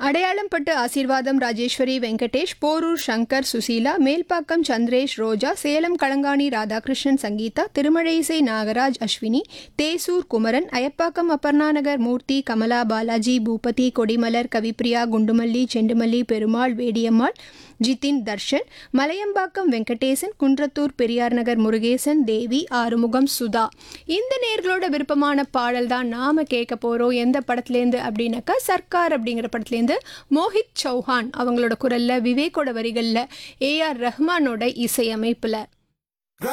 அடையாளம் பட்டு ஆசீர்வாதம் ராஜேஸ்வரி வெங்கடேஷ் போரூர் சங்கர் சுசீலா மேல்பாக்கம் சந்திரேஷ் ரோஜா சேலம் களங்காணி ராதாகிருஷ்ணன் சங்கீதா திருமழைசை நாகராஜ் அஸ்வினி தேசூர் குமரன் அயப்பாக்கம் அப்பர்ணாநகர் மூர்த்தி கமலா பாலாஜி பூபதி கொடிமலர் கவிப்ரியா குண்டுமல்லி செண்டுமல்லி பெருமாள் வேடியம்மாள் ஜிதின் தர்ஷன் மலையம்பாக்கம் வெங்கடேசன் குன்றத்தூர் பெரியார் நகர் முருகேசன் தேவி ஆறுமுகம் சுதா இந்த நேர்களோட விருப்பமான பாடல் தான் நாம கேட்க போறோம் எந்த படத்துலேருந்து அப்படின்னாக்கா சர்க்கார் அப்படிங்கிற படத்துலேருந்து மோஹித் சௌஹான் அவங்களோட குரல்ல விவேக்கோட வரிகளில் ஏஆர் ரஹ்மானோட இசையமைப்பில்